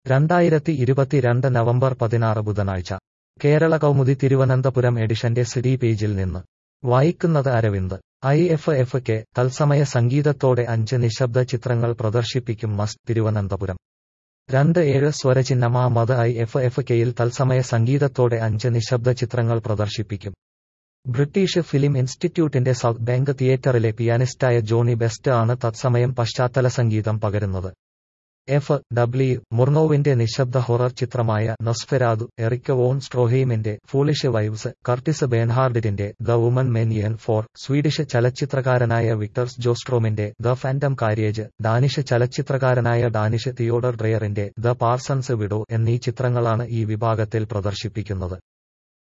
രണ്ടായിരത്തി ഇരുപത്തിരണ്ട് നവംബർ പതിനാറ് ബുധനാഴ്ച കേരള കൗമുദി തിരുവനന്തപുരം എഡിഷന്റെ സിഡി പേജിൽ നിന്ന് വായിക്കുന്നത് Aravind I F F K തത്സമയ സംഗീതത്തോടെ അഞ്ച് നിശബ്ദ ചിത്രങ്ങൾ പ്രദർശിപ്പിക്കും മസ്റ്റ് തിരുവനന്തപുരം രണ്ട് ഏഴ് സ്വരചിഹ്നമാ മത് ഐ എഫ് എഫ് കെയിൽ തത്സമയ സംഗീതത്തോടെ അഞ്ച് നിശബ്ദ ചിത്രങ്ങൾ പ്രദർശിപ്പിക്കും ബ്രിട്ടീഷ് ഫിലിം ഇൻസ്റ്റിറ്റ്യൂട്ടിന്റെ സൗത്ത് ബാങ്ക് തിയേറ്ററിലെ പിയാനിസ്റ്റായ ജോണി ബെസ്റ്റ് ആണ് തത്സമയം പശ്ചാത്തല സംഗീതം പകരുന്നത് എഫ് ഡബ്ല്യു മുർണോവിന്റെ നിശബ്ദ ഹൊറർ ചിത്രമായ നൊസ്ഫെരാദു എറിക് വോൺ സ്ട്രോഹെയിമിന്റെ ഫൂളിഷ് വൈബ്സ് കർട്ടിസ് ബേൺഹാർഡിന്റെ ദ വുമൻ മെനിയൻ ഫോർ സ്വീഡിഷ് ചലച്ചിത്രകാരനായ വിക്ടർസ് ജോസ്ട്രോമിന്റെ ദ ഫാൻഡം കാര്യേജ് ഡാനിഷ് ചലച്ചിത്രകാരനായ ഡാനിഷ് തിയോഡർ ഡ്രെയറിന്റെ ദ പാർസൺസ് വിഡോ എന്നീ ചിത്രങ്ങളാണ് ഈ വിഭാഗത്തിൽ പ്രദർശിപ്പിക്കുന്നത്